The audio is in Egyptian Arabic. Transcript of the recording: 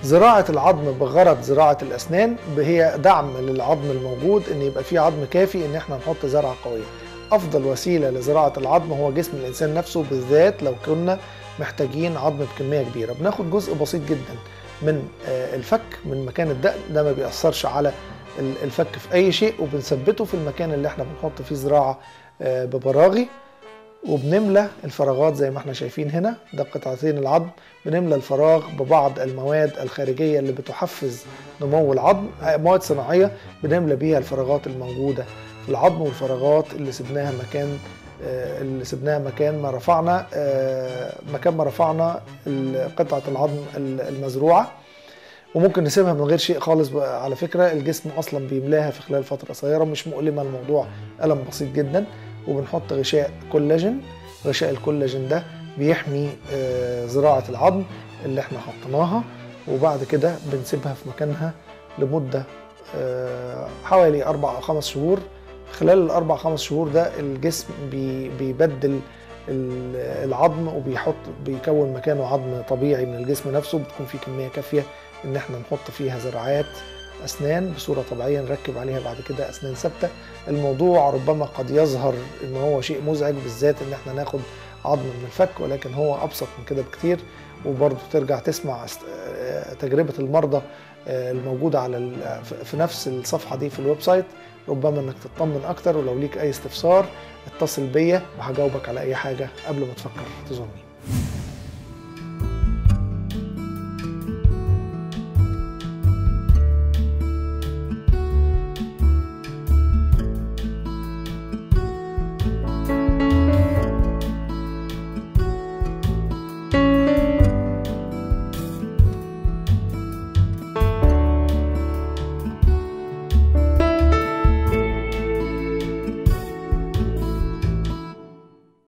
زراعة العظم بغرض زراعة الأسنان هي دعم للعظم الموجود إن يبقى فيه عظم كافي إن إحنا نحط زرعة قوية. أفضل وسيلة لزراعة العظم هو جسم الإنسان نفسه بالذات لو كنا محتاجين عظم بكمية كبيرة. بناخد جزء بسيط جدا من الفك من مكان الدقن ده ما بيأثرش على الفك في أي شيء وبنثبته في المكان اللي إحنا بنحط فيه زراعة ببراغي وبنملى الفراغات زي ما احنا شايفين هنا ده قطعتين العظم بنملى الفراغ ببعض المواد الخارجية اللي بتحفز نمو العظم مواد صناعية بنملى بيها الفراغات الموجودة في العظم والفراغات اللي سبناها مكان اللي سبناها مكان ما رفعنا مكان ما رفعنا قطعة العظم المزروعة وممكن نسيبها من غير شيء خالص على فكرة الجسم أصلا بيملاها في خلال فترة قصيرة مش مؤلمة الموضوع ألم بسيط جدا وبنحط غشاء كولاجين غشاء الكولاجين ده بيحمي زراعة العظم اللي احنا حطيناها وبعد كده بنسيبها في مكانها لمدة حوالي أربع أو خمس شهور خلال الأربع خمس شهور ده الجسم بيبدل العظم وبيحط بيكون مكانه عظم طبيعي من الجسم نفسه بتكون في كمية كافية إن احنا نحط فيها زراعات اسنان بصوره طبيعيه نركب عليها بعد كده اسنان ثابته الموضوع ربما قد يظهر ان هو شيء مزعج بالذات ان احنا ناخد عظم من الفك ولكن هو ابسط من كده بكتير وبرضه ترجع تسمع تجربه المرضى الموجوده على في نفس الصفحه دي في الويب سايت ربما انك تطمن اكتر ولو ليك اي استفسار اتصل بيا وهجاوبك على اي حاجه قبل ما تفكر تزورني